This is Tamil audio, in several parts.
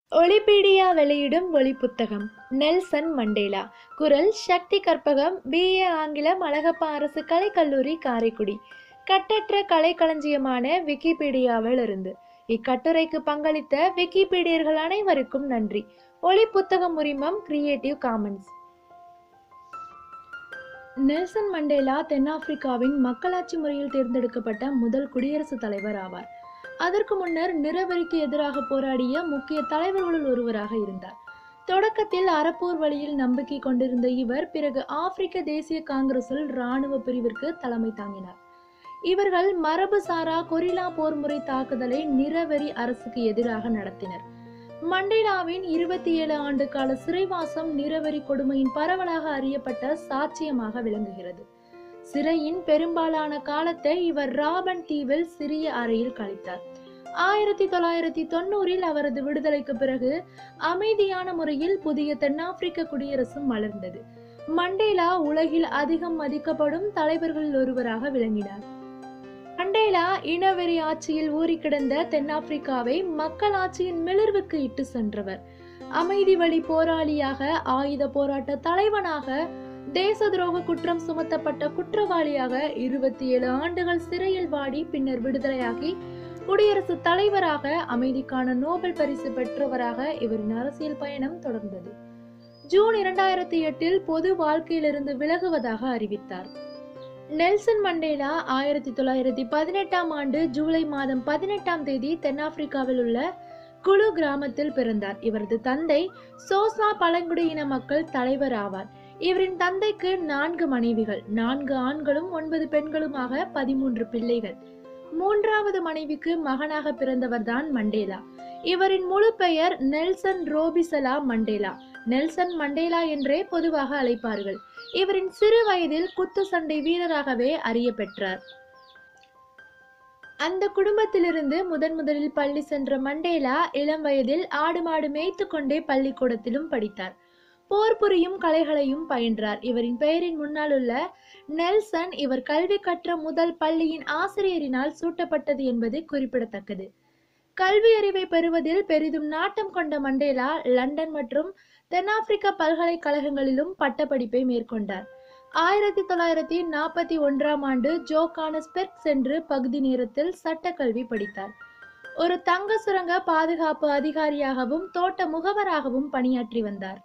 ஒலிபீடியா வெளியிடும் ஒலிப்புத்தகம் நெல்சன் மண்டேலா குரல் சக்தி கற்பகம் பிஏ ஆங்கிலம் அழகப்பா அரசு கலைக்கல்லூரி காரைக்குடி கட்டற்ற கலைக்களஞ்சியமான விக்கிபீடியாவில் இருந்து இக்கட்டுரைக்கு பங்களித்த விக்கிபீடியர்கள் அனைவருக்கும் நன்றி ஒலிப்புத்தகம் உரிமம் கிரியேட்டிவ் காமன்ஸ் நெல்சன் மண்டேலா தென்னாப்பிரிக்காவின் மக்களாட்சி முறையில் தேர்ந்தெடுக்கப்பட்ட முதல் குடியரசுத் தலைவர் ஆவார் அதற்கு முன்னர் நிறவெறிக்கு எதிராக போராடிய முக்கிய தலைவர்களுள் ஒருவராக இருந்தார் தொடக்கத்தில் அறப்போர் வழியில் நம்பிக்கை கொண்டிருந்த இவர் பிறகு ஆப்பிரிக்க தேசிய காங்கிரஸில் இராணுவ பிரிவிற்கு தலைமை தாங்கினார் இவர்கள் மரபு சாரா கொரில்லா போர் முறை தாக்குதலை நிறவெறி அரசுக்கு எதிராக நடத்தினர் மண்டேலாவின் இருபத்தி ஏழு ஆண்டு கால சிறைவாசம் நிறவெறி கொடுமையின் பரவலாக அறியப்பட்ட சாட்சியமாக விளங்குகிறது சிறையின் பெரும்பாலான காலத்தை இவர் ராபன் தீவில் சிறிய அறையில் கழித்தார் ஆயிரத்தி தொள்ளாயிரத்தி தொண்ணூறில் அவரது விடுதலைக்கு பிறகு அமைதியான முறையில் புதிய தென்னாப்பிரிக்க குடியரசு மலர்ந்தது மண்டேலா உலகில் அதிகம் மதிக்கப்படும் தலைவர்களில் ஒருவராக விளங்கினார் மண்டேலா இனவெறி ஆட்சியில் ஊறி கிடந்த தென்னாப்பிரிக்காவை மக்கள் ஆட்சியின் மிளர்வுக்கு இட்டு சென்றவர் அமைதி வழி போராளியாக ஆயுத போராட்ட தலைவனாக தேச துரோக குற்றம் சுமத்தப்பட்ட குற்றவாளியாக இருபத்தி ஏழு ஆண்டுகள் சிறையில் வாடி பின்னர் விடுதலையாகி குடியரசுத் தலைவராக அமைதிக்கான நோபல் பரிசு பெற்றவராக இவரின் அரசியல் பயணம் தொடர்ந்தது ஜூன் இரண்டாயிரத்தி எட்டில் பொது வாழ்க்கையிலிருந்து விலகுவதாக அறிவித்தார் நெல்சன் மண்டேலா ஆயிரத்தி தொள்ளாயிரத்தி பதினெட்டாம் ஆண்டு ஜூலை மாதம் பதினெட்டாம் தேதி தென்னாப்பிரிக்காவில் உள்ள குழு கிராமத்தில் பிறந்தார் இவரது தந்தை சோசா பழங்குடியின மக்கள் தலைவர் ஆவார் இவரின் தந்தைக்கு நான்கு மனைவிகள் நான்கு ஆண்களும் ஒன்பது பெண்களுமாக பதிமூன்று பிள்ளைகள் மூன்றாவது மனைவிக்கு மகனாக பிறந்தவர்தான் மண்டேலா இவரின் முழு பெயர் நெல்சன் ரோபிசலா மண்டேலா நெல்சன் மண்டேலா என்றே பொதுவாக அழைப்பார்கள் இவரின் சிறு வயதில் குத்து சண்டை வீரராகவே அறிய பெற்றார் அந்த குடும்பத்திலிருந்து முதன் முதலில் பள்ளி சென்ற மண்டேலா இளம் வயதில் ஆடு மாடு மேய்த்து கொண்டே பள்ளிக்கூடத்திலும் படித்தார் போர் புரியும் கலைகளையும் பயின்றார் இவரின் பெயரின் முன்னால் உள்ள நெல்சன் இவர் கல்வி கற்ற முதல் பள்ளியின் ஆசிரியரினால் சூட்டப்பட்டது என்பது குறிப்பிடத்தக்கது கல்வி அறிவை பெறுவதில் பெரிதும் நாட்டம் கொண்ட மண்டேலா லண்டன் மற்றும் தென்னாப்பிரிக்க பல்கலைக்கழகங்களிலும் பட்டப்படிப்பை மேற்கொண்டார் ஆயிரத்தி தொள்ளாயிரத்தி நாற்பத்தி ஒன்றாம் ஆண்டு ஜோகானஸ்பெர்க் சென்று பகுதி நேரத்தில் சட்டக்கல்வி படித்தார் ஒரு தங்க சுரங்க பாதுகாப்பு அதிகாரியாகவும் தோட்ட முகவராகவும் பணியாற்றி வந்தார்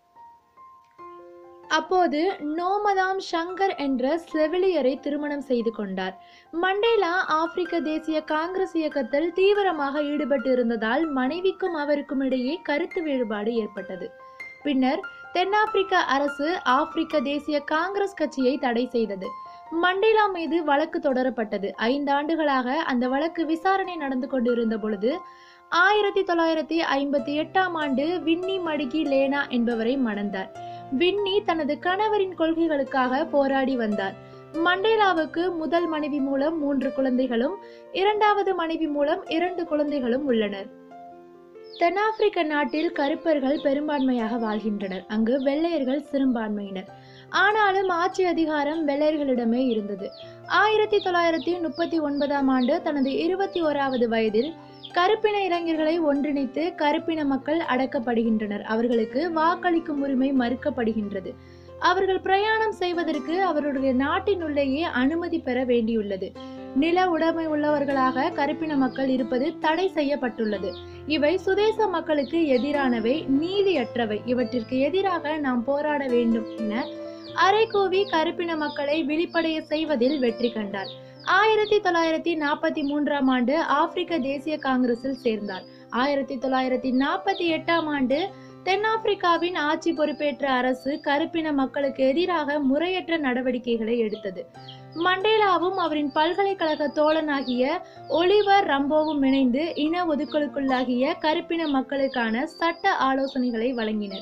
அப்போது நோமதாம் ஷங்கர் என்ற செவிலியரை திருமணம் செய்து கொண்டார் மண்டேலா ஆப்பிரிக்க தேசிய காங்கிரஸ் இயக்கத்தில் தீவிரமாக ஈடுபட்டு இருந்ததால் மனைவிக்கும் அவருக்கும் இடையே கருத்து வேறுபாடு ஏற்பட்டது பின்னர் தென்னாப்பிரிக்க அரசு ஆப்பிரிக்க தேசிய காங்கிரஸ் கட்சியை தடை செய்தது மண்டேலா மீது வழக்கு தொடரப்பட்டது ஐந்து ஆண்டுகளாக அந்த வழக்கு விசாரணை நடந்து கொண்டிருந்த பொழுது ஆயிரத்தி தொள்ளாயிரத்தி ஐம்பத்தி எட்டாம் ஆண்டு வின்னி மடிகி லேனா என்பவரை மணந்தார் வின்னி தனது கணவரின் கொள்கைகளுக்காக போராடி வந்தார் மண்டேலாவுக்கு முதல் மனைவி மூலம் மூன்று குழந்தைகளும் இரண்டாவது மனைவி மூலம் இரண்டு குழந்தைகளும் உள்ளனர் தென்னாப்பிரிக்க நாட்டில் கருப்பர்கள் பெரும்பான்மையாக வாழ்கின்றனர் அங்கு வெள்ளையர்கள் சிறுபான்மையினர் ஆனாலும் ஆட்சி அதிகாரம் வெள்ளையர்களிடமே இருந்தது ஆயிரத்தி தொள்ளாயிரத்தி முப்பத்தி ஒன்பதாம் ஆண்டு தனது இருபத்தி ஓராவது வயதில் கருப்பின இளைஞர்களை ஒன்றிணைத்து கருப்பின மக்கள் அடக்கப்படுகின்றனர் அவர்களுக்கு வாக்களிக்கும் உரிமை மறுக்கப்படுகின்றது அவர்கள் பிரயாணம் செய்வதற்கு அவருடைய நாட்டினுள்ளேயே அனுமதி பெற வேண்டியுள்ளது நில உடைமை உள்ளவர்களாக கருப்பின மக்கள் இருப்பது தடை செய்யப்பட்டுள்ளது இவை சுதேச மக்களுக்கு எதிரானவை நீதியற்றவை இவற்றிற்கு எதிராக நாம் போராட வேண்டும் என அரைகூவி கருப்பின மக்களை விழிப்படைய செய்வதில் வெற்றி கண்டார் ஆயிரத்தி தொள்ளாயிரத்தி நாற்பத்தி மூன்றாம் ஆண்டு ஆப்பிரிக்க தேசிய காங்கிரஸில் சேர்ந்தார் ஆயிரத்தி தொள்ளாயிரத்தி நாற்பத்தி எட்டாம் ஆண்டு தென்னாப்பிரிக்காவின் ஆட்சி பொறுப்பேற்ற அரசு கருப்பின மக்களுக்கு எதிராக முறையற்ற நடவடிக்கைகளை எடுத்தது மண்டேலாவும் அவரின் பல்கலைக்கழக தோழனாகிய ஒலிவர் ரம்போவும் இணைந்து இன ஒதுக்கலுக்குள்ளாகிய கருப்பின மக்களுக்கான சட்ட ஆலோசனைகளை வழங்கினர்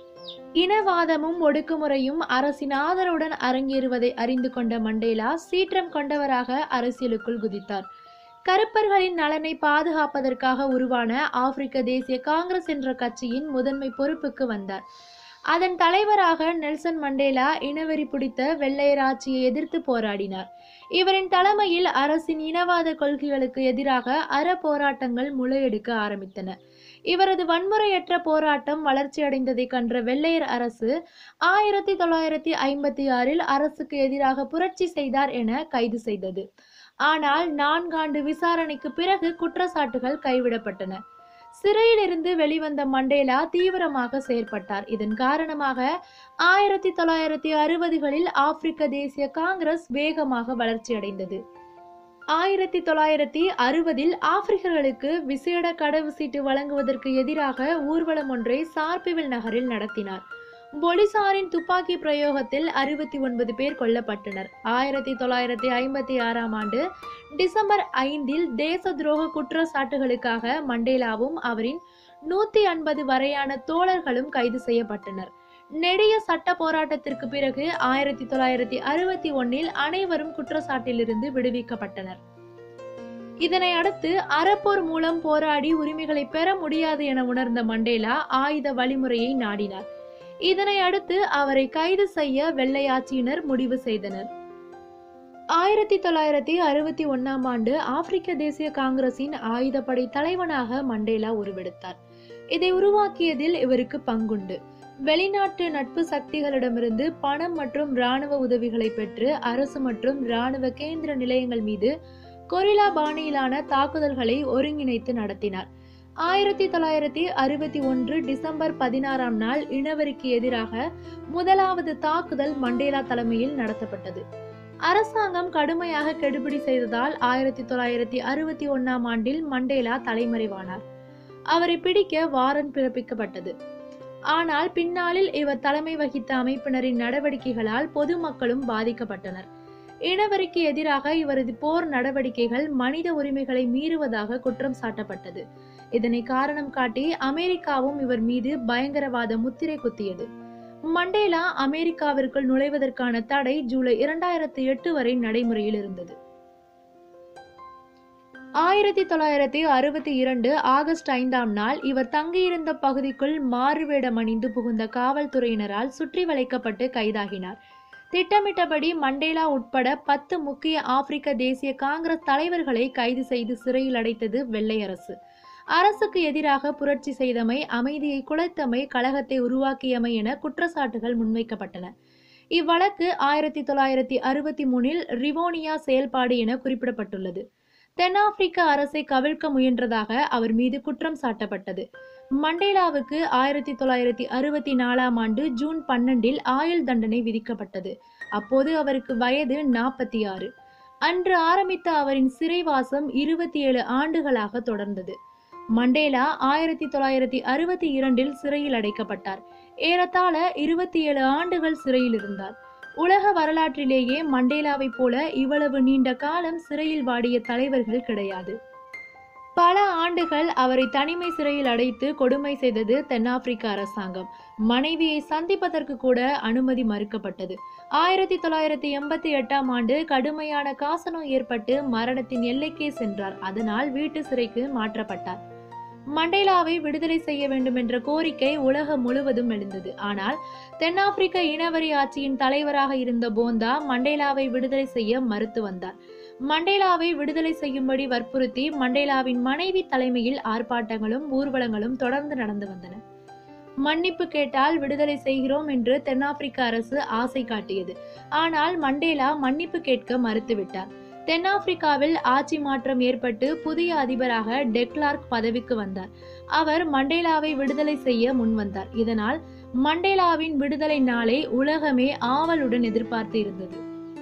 இனவாதமும் ஒடுக்குமுறையும் அரசின் ஆதரவுடன் அரங்கேறுவதை அறிந்து கொண்ட மண்டேலா சீற்றம் கொண்டவராக அரசியலுக்குள் குதித்தார் கருப்பர்களின் நலனை பாதுகாப்பதற்காக உருவான ஆப்பிரிக்க தேசிய காங்கிரஸ் என்ற கட்சியின் முதன்மை பொறுப்புக்கு வந்தார் அதன் தலைவராக நெல்சன் மண்டேலா இனவெறி பிடித்த வெள்ளையர் ஆட்சியை எதிர்த்து போராடினார் இவரின் தலைமையில் அரசின் இனவாத கொள்கைகளுக்கு எதிராக அற போராட்டங்கள் முளையெடுக்க ஆரம்பித்தன இவரது வன்முறையற்ற போராட்டம் வளர்ச்சியடைந்ததை கன்ற வெள்ளையர் அரசு ஆயிரத்தி தொள்ளாயிரத்தி ஐம்பத்தி ஆறில் அரசுக்கு எதிராக புரட்சி செய்தார் என கைது செய்தது ஆனால் நான்காண்டு விசாரணைக்கு பிறகு குற்றச்சாட்டுகள் கைவிடப்பட்டன சிறையிலிருந்து வெளிவந்த மண்டேலா தீவிரமாக செயற்பட்டார் இதன் காரணமாக ஆயிரத்தி தொள்ளாயிரத்தி அறுபதுகளில் ஆப்பிரிக்க தேசிய காங்கிரஸ் வேகமாக வளர்ச்சியடைந்தது ஆயிரத்தி தொள்ளாயிரத்தி அறுபதில் ஆப்பிரிக்கர்களுக்கு விசேட கடவுச்சீட்டு வழங்குவதற்கு எதிராக ஊர்வலம் ஒன்றை சார்பிவில் நகரில் நடத்தினார் போலீசாரின் துப்பாக்கி பிரயோகத்தில் அறுபத்தி ஒன்பது பேர் கொல்லப்பட்டனர் ஆயிரத்தி தொள்ளாயிரத்தி ஐம்பத்தி ஆறாம் ஆண்டு டிசம்பர் ஐந்தில் தேச துரோக குற்றச்சாட்டுகளுக்காக மண்டேலாவும் அவரின் நூத்தி ஐம்பது வரையான தோழர்களும் கைது செய்யப்பட்டனர் நெடிய சட்ட போராட்டத்திற்கு பிறகு ஆயிரத்தி தொள்ளாயிரத்தி அறுபத்தி ஒன்னில் அனைவரும் குற்றச்சாட்டிலிருந்து விடுவிக்கப்பட்டனர் இதனை அடுத்து அறப்போர் மூலம் போராடி உரிமைகளை பெற முடியாது என உணர்ந்த மண்டேலா ஆயுத வழிமுறையை நாடினார் இதனை அடுத்து அவரை கைது செய்ய வெள்ளையாட்சியினர் முடிவு செய்தனர் ஆயிரத்தி தொள்ளாயிரத்தி அறுபத்தி ஒன்னாம் ஆண்டு ஆப்பிரிக்க தேசிய காங்கிரசின் ஆயுதப்படை தலைவனாக மண்டேலா உருவெடுத்தார் இதை உருவாக்கியதில் இவருக்கு பங்குண்டு வெளிநாட்டு நட்பு சக்திகளிடமிருந்து பணம் மற்றும் இராணுவ உதவிகளை பெற்று அரசு மற்றும் இராணுவ கேந்திர நிலையங்கள் மீது கொரில்லா பாணியிலான தாக்குதல்களை ஒருங்கிணைத்து நடத்தினார் ஆயிரத்தி தொள்ளாயிரத்தி அறுபத்தி ஒன்று டிசம்பர் பதினாறாம் நாள் இனவருக்கு எதிராக முதலாவது தாக்குதல் மண்டேலா தலைமையில் நடத்தப்பட்டது அரசாங்கம் கடுமையாக கெடுபிடி செய்ததால் ஆயிரத்தி தொள்ளாயிரத்தி அறுபத்தி ஒன்னாம் ஆண்டில் மண்டேலா தலைமறைவானார் அவரை பிடிக்க வாரண்ட் பிறப்பிக்கப்பட்டது ஆனால் பின்னாளில் இவர் தலைமை வகித்த அமைப்பினரின் நடவடிக்கைகளால் பொதுமக்களும் பாதிக்கப்பட்டனர் இனவருக்கு எதிராக இவரது போர் நடவடிக்கைகள் மனித உரிமைகளை மீறுவதாக குற்றம் சாட்டப்பட்டது இதனை காரணம் காட்டி அமெரிக்காவும் இவர் மீது பயங்கரவாத முத்திரை குத்தியது மண்டேலா அமெரிக்காவிற்குள் நுழைவதற்கான தடை ஜூலை இரண்டாயிரத்தி எட்டு வரை நடைமுறையில் இருந்தது ஆயிரத்தி தொள்ளாயிரத்தி அறுபத்தி இரண்டு ஆகஸ்ட் ஐந்தாம் நாள் இவர் தங்கியிருந்த பகுதிக்குள் மாறுவேடம் அணிந்து புகுந்த காவல்துறையினரால் சுற்றி வளைக்கப்பட்டு கைதாகினார் திட்டமிட்டபடி மண்டேலா உட்பட பத்து முக்கிய ஆப்பிரிக்க தேசிய காங்கிரஸ் தலைவர்களை கைது செய்து சிறையில் அடைத்தது வெள்ளை அரசு அரசுக்கு எதிராக புரட்சி செய்தமை அமைதியை குலைத்தமை கழகத்தை உருவாக்கியமை என குற்றச்சாட்டுகள் முன்வைக்கப்பட்டன இவ்வழக்கு ஆயிரத்தி தொள்ளாயிரத்தி அறுபத்தி மூணில் ரிவோனியா செயல்பாடு என குறிப்பிடப்பட்டுள்ளது தென்னாப்பிரிக்க அரசை கவிழ்க்க முயன்றதாக அவர் மீது குற்றம் சாட்டப்பட்டது மண்டேலாவுக்கு ஆயிரத்தி தொள்ளாயிரத்தி அறுபத்தி நாலாம் ஆண்டு ஜூன் பன்னெண்டில் ஆயுள் தண்டனை விதிக்கப்பட்டது அப்போது அவருக்கு வயது நாற்பத்தி ஆறு அன்று ஆரம்பித்த அவரின் சிறைவாசம் இருபத்தி ஏழு ஆண்டுகளாக தொடர்ந்தது மண்டேலா ஆயிரத்தி தொள்ளாயிரத்தி அறுபத்தி இரண்டில் சிறையில் அடைக்கப்பட்டார் ஏறத்தாழ இருபத்தி ஏழு ஆண்டுகள் சிறையில் இருந்தார் உலக வரலாற்றிலேயே மண்டேலாவைப் போல இவ்வளவு நீண்ட காலம் சிறையில் வாடிய தலைவர்கள் கிடையாது பல ஆண்டுகள் அவரை தனிமை சிறையில் அடைத்து கொடுமை செய்தது தென்னாப்பிரிக்க அரசாங்கம் மனைவியை சந்திப்பதற்கு கூட அனுமதி மறுக்கப்பட்டது ஆயிரத்தி தொள்ளாயிரத்தி எண்பத்தி எட்டாம் ஆண்டு கடுமையான காசநோய் ஏற்பட்டு மரணத்தின் எல்லைக்கே சென்றார் அதனால் வீட்டு சிறைக்கு மாற்றப்பட்டார் மண்டேலாவை விடுதலை செய்ய வேண்டும் என்ற கோரிக்கை உலகம் முழுவதும் எழுந்தது ஆனால் தென்னாப்பிரிக்க இனவரி ஆட்சியின் தலைவராக இருந்த போந்தா மண்டேலாவை விடுதலை செய்ய மறுத்து வந்தார் மண்டேலாவை விடுதலை செய்யும்படி வற்புறுத்தி மண்டேலாவின் மனைவி தலைமையில் ஆர்ப்பாட்டங்களும் ஊர்வலங்களும் தொடர்ந்து நடந்து வந்தன மன்னிப்பு கேட்டால் விடுதலை செய்கிறோம் என்று தென்னாப்பிரிக்க அரசு ஆசை காட்டியது ஆனால் மண்டேலா மன்னிப்பு கேட்க மறுத்துவிட்டார் தென்னாப்பிரிக்காவில் ஆட்சி மாற்றம் ஏற்பட்டு புதிய அதிபராக டெக்லார்க் பதவிக்கு வந்தார் அவர் மண்டேலாவை விடுதலை செய்ய முன்வந்தார் இதனால் மண்டேலாவின் விடுதலை நாளை உலகமே ஆவலுடன் எதிர்பார்த்து இருந்தது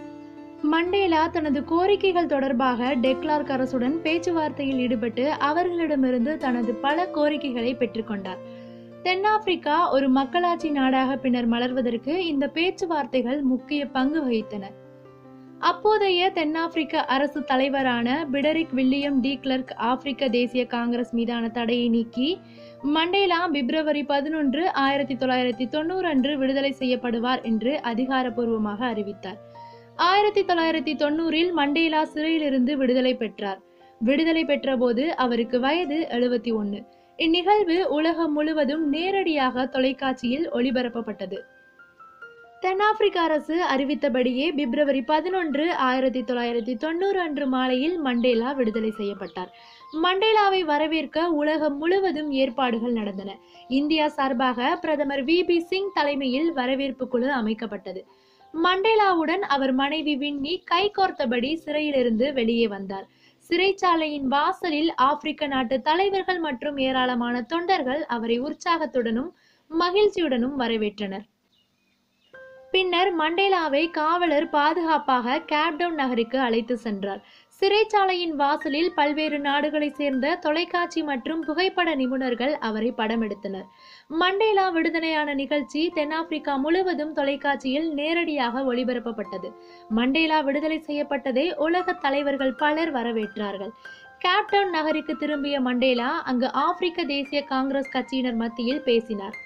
மண்டேலா தனது கோரிக்கைகள் தொடர்பாக டெக்லார்க் அரசுடன் பேச்சுவார்த்தையில் ஈடுபட்டு அவர்களிடமிருந்து தனது பல கோரிக்கைகளை பெற்றுக்கொண்டார் தென்னாப்பிரிக்கா ஒரு மக்களாட்சி நாடாக பின்னர் மலர்வதற்கு இந்த பேச்சுவார்த்தைகள் முக்கிய பங்கு வகித்தன அப்போதைய தென்னாப்பிரிக்க அரசு தலைவரான பிடரிக் வில்லியம் டி கிளர்க் ஆப்பிரிக்க தேசிய காங்கிரஸ் மீதான தடையை நீக்கி மண்டேலா பிப்ரவரி பதினொன்று ஆயிரத்தி தொள்ளாயிரத்தி தொண்ணூறு அன்று விடுதலை செய்யப்படுவார் என்று அதிகாரப்பூர்வமாக அறிவித்தார் ஆயிரத்தி தொள்ளாயிரத்தி தொண்ணூறில் மண்டேலா சிறையிலிருந்து விடுதலை பெற்றார் விடுதலை பெற்றபோது அவருக்கு வயது எழுபத்தி ஒன்னு இந்நிகழ்வு உலகம் முழுவதும் நேரடியாக தொலைக்காட்சியில் ஒளிபரப்பப்பட்டது தென்னாப்பிரிக்க அரசு அறிவித்தபடியே பிப்ரவரி பதினொன்று ஆயிரத்தி தொள்ளாயிரத்தி தொண்ணூறு அன்று மாலையில் மண்டேலா விடுதலை செய்யப்பட்டார் மண்டேலாவை வரவேற்க உலகம் முழுவதும் ஏற்பாடுகள் நடந்தன இந்தியா சார்பாக பிரதமர் வி பி சிங் தலைமையில் வரவேற்பு குழு அமைக்கப்பட்டது மண்டேலாவுடன் அவர் மனைவி வின்னி கைகோர்த்தபடி சிறையிலிருந்து வெளியே வந்தார் சிறைச்சாலையின் வாசலில் ஆப்பிரிக்க நாட்டு தலைவர்கள் மற்றும் ஏராளமான தொண்டர்கள் அவரை உற்சாகத்துடனும் மகிழ்ச்சியுடனும் வரவேற்றனர் பின்னர் மண்டேலாவை காவலர் பாதுகாப்பாக கேப்டவுன் நகருக்கு அழைத்து சென்றார் சிறைச்சாலையின் வாசலில் பல்வேறு நாடுகளைச் சேர்ந்த தொலைக்காட்சி மற்றும் புகைப்பட நிபுணர்கள் அவரை படமெடுத்தனர் மண்டேலா விடுதலையான நிகழ்ச்சி தென்னாப்பிரிக்கா முழுவதும் தொலைக்காட்சியில் நேரடியாக ஒளிபரப்பப்பட்டது மண்டேலா விடுதலை செய்யப்பட்டதை உலக தலைவர்கள் பலர் வரவேற்றார்கள் கேப்டவுன் நகருக்கு திரும்பிய மண்டேலா அங்கு ஆப்பிரிக்க தேசிய காங்கிரஸ் கட்சியினர் மத்தியில் பேசினார்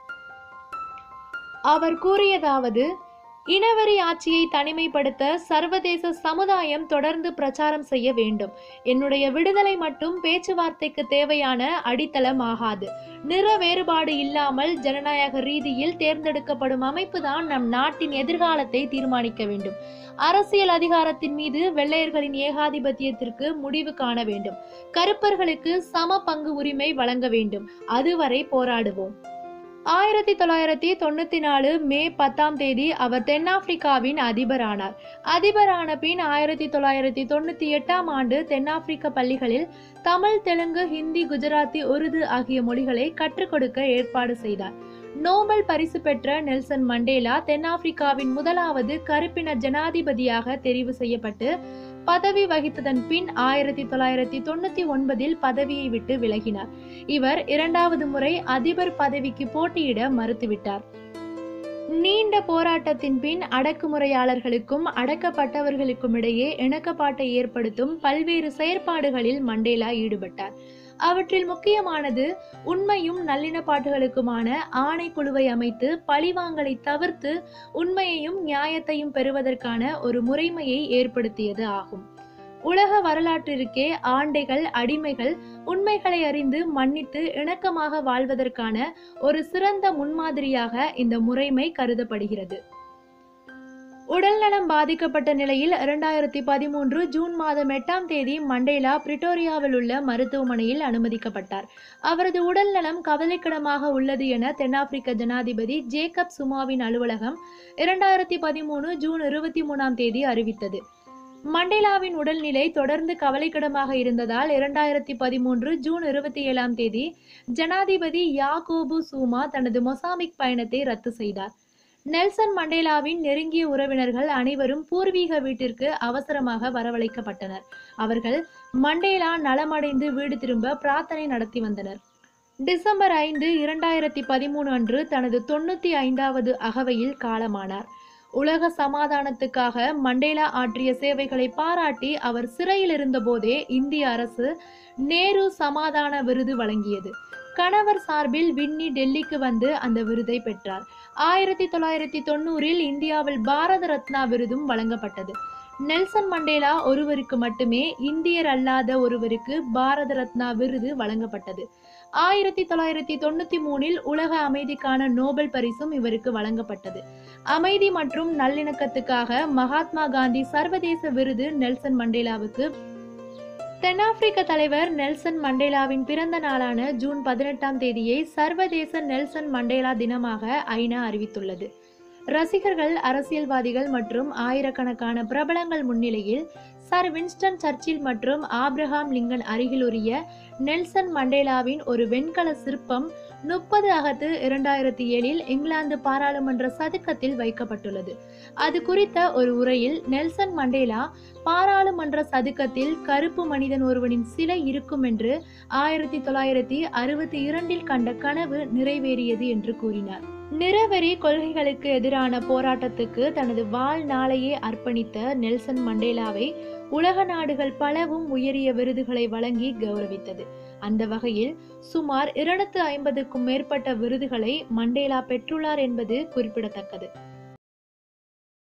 அவர் கூறியதாவது இனவெறி ஆட்சியை தனிமைப்படுத்த சர்வதேச சமுதாயம் தொடர்ந்து பிரச்சாரம் செய்ய வேண்டும் என்னுடைய விடுதலை மட்டும் பேச்சுவார்த்தைக்கு தேவையான அடித்தளம் ஆகாது நிற வேறுபாடு இல்லாமல் ஜனநாயக ரீதியில் தேர்ந்தெடுக்கப்படும் அமைப்புதான் நம் நாட்டின் எதிர்காலத்தை தீர்மானிக்க வேண்டும் அரசியல் அதிகாரத்தின் மீது வெள்ளையர்களின் ஏகாதிபத்தியத்திற்கு முடிவு காண வேண்டும் கருப்பர்களுக்கு சம பங்கு உரிமை வழங்க வேண்டும் அதுவரை போராடுவோம் ஆயிரத்தி தொள்ளாயிரத்தி தொண்ணூத்தி நாலு மே பத்தாம் தேதி அவர் தென்னாப்பிரிக்காவின் அதிபரானார் அதிபரான பின் ஆயிரத்தி தொள்ளாயிரத்தி தொண்ணூத்தி எட்டாம் ஆண்டு தென்னாப்பிரிக்க பள்ளிகளில் தமிழ் தெலுங்கு ஹிந்தி குஜராத்தி உருது ஆகிய மொழிகளை கற்றுக் கொடுக்க ஏற்பாடு செய்தார் நோபல் பரிசு பெற்ற நெல்சன் மண்டேலா தென்னாப்பிரிக்காவின் முதலாவது கருப்பின ஜனாதிபதியாக தெரிவு செய்யப்பட்டு பதவி வகித்ததன் பின் ஆயிரத்தி தொள்ளாயிரத்தி தொண்ணூத்தி ஒன்பதில் பதவியை விட்டு விலகினார் இவர் இரண்டாவது முறை அதிபர் பதவிக்கு போட்டியிட மறுத்துவிட்டார் நீண்ட போராட்டத்தின் பின் அடக்குமுறையாளர்களுக்கும் அடக்கப்பட்டவர்களுக்கும் இடையே இணக்கப்பாட்டை ஏற்படுத்தும் பல்வேறு செயற்பாடுகளில் மண்டேலா ஈடுபட்டார் அவற்றில் முக்கியமானது உண்மையும் நல்லிணப்பாட்டுகளுக்குமான ஆணைக்குழுவை அமைத்து பழிவாங்கலை தவிர்த்து உண்மையையும் நியாயத்தையும் பெறுவதற்கான ஒரு முறைமையை ஏற்படுத்தியது ஆகும் உலக வரலாற்றிற்கே ஆண்டைகள் அடிமைகள் உண்மைகளை அறிந்து மன்னித்து இணக்கமாக வாழ்வதற்கான ஒரு சிறந்த முன்மாதிரியாக இந்த முறைமை கருதப்படுகிறது உடல்நலம் பாதிக்கப்பட்ட நிலையில் இரண்டாயிரத்தி பதிமூன்று ஜூன் மாதம் எட்டாம் தேதி மண்டேலா பிரிட்டோரியாவில் உள்ள மருத்துவமனையில் அனுமதிக்கப்பட்டார் அவரது உடல்நலம் கவலைக்கிடமாக உள்ளது என தென்னாப்பிரிக்க ஜனாதிபதி ஜேக்கப் சுமாவின் அலுவலகம் இரண்டாயிரத்தி பதிமூணு ஜூன் இருபத்தி மூணாம் தேதி அறிவித்தது மண்டேலாவின் உடல்நிலை தொடர்ந்து கவலைக்கிடமாக இருந்ததால் இரண்டாயிரத்தி பதிமூன்று ஜூன் இருபத்தி ஏழாம் தேதி ஜனாதிபதி யாகோபு சூமா தனது மொசாம்பிக் பயணத்தை ரத்து செய்தார் நெல்சன் மண்டேலாவின் நெருங்கிய உறவினர்கள் அனைவரும் பூர்வீக வீட்டிற்கு அவசரமாக வரவழைக்கப்பட்டனர் அவர்கள் மண்டேலா நலமடைந்து வீடு திரும்ப பிரார்த்தனை நடத்தி வந்தனர் டிசம்பர் ஐந்து இரண்டாயிரத்தி பதிமூணு அன்று தனது தொண்ணூத்தி ஐந்தாவது அகவையில் காலமானார் உலக சமாதானத்துக்காக மண்டேலா ஆற்றிய சேவைகளை பாராட்டி அவர் சிறையில் இருந்தபோதே இந்திய அரசு நேரு சமாதான விருது வழங்கியது கணவர் சார்பில் வின்னி டெல்லிக்கு வந்து அந்த விருதை பெற்றார் ஆயிரத்தி தொள்ளாயிரத்தி தொண்ணூறில் இந்தியாவில் பாரத ரத்னா விருதும் வழங்கப்பட்டது நெல்சன் மண்டேலா ஒருவருக்கு மட்டுமே இந்தியர் அல்லாத ஒருவருக்கு பாரத ரத்னா விருது வழங்கப்பட்டது ஆயிரத்தி தொள்ளாயிரத்தி தொண்ணூத்தி மூணில் உலக அமைதிக்கான நோபல் பரிசும் இவருக்கு வழங்கப்பட்டது அமைதி மற்றும் நல்லிணக்கத்துக்காக மகாத்மா காந்தி சர்வதேச விருது நெல்சன் மண்டேலாவுக்கு தென்னாப்பிரிக்க தலைவர் நெல்சன் மண்டேலாவின் பிறந்த நாளான ஜூன் பதினெட்டாம் தேதியை சர்வதேச நெல்சன் மண்டேலா தினமாக ஐநா அறிவித்துள்ளது ரசிகர்கள் அரசியல்வாதிகள் மற்றும் ஆயிரக்கணக்கான பிரபலங்கள் முன்னிலையில் சர் வின்ஸ்டன் சர்ச்சில் மற்றும் ஆப்ரஹாம் லிங்கன் அருகிலுரிய நெல்சன் மண்டேலாவின் ஒரு வெண்கல சிற்பம் முப்பது அகத்து இரண்டாயிரத்தி ஏழில் இங்கிலாந்து பாராளுமன்ற சதுக்கத்தில் வைக்கப்பட்டுள்ளது அது குறித்த ஒரு உரையில் நெல்சன் மண்டேலா பாராளுமன்ற சதுக்கத்தில் கருப்பு மனிதன் ஒருவனின் சிலை இருக்கும் என்று ஆயிரத்தி தொள்ளாயிரத்தி அறுபத்தி இரண்டில் கண்ட கனவு நிறைவேறியது என்று கூறினார் நிறவெறி கொள்கைகளுக்கு எதிரான போராட்டத்துக்கு தனது வாழ்நாளையே அர்ப்பணித்த நெல்சன் மண்டேலாவை உலக நாடுகள் பலவும் உயரிய விருதுகளை வழங்கி கௌரவித்தது அந்த வகையில் சுமார் இருநூத்து ஐம்பதுக்கும் மேற்பட்ட விருதுகளை மண்டேலா பெற்றுள்ளார் என்பது குறிப்பிடத்தக்கது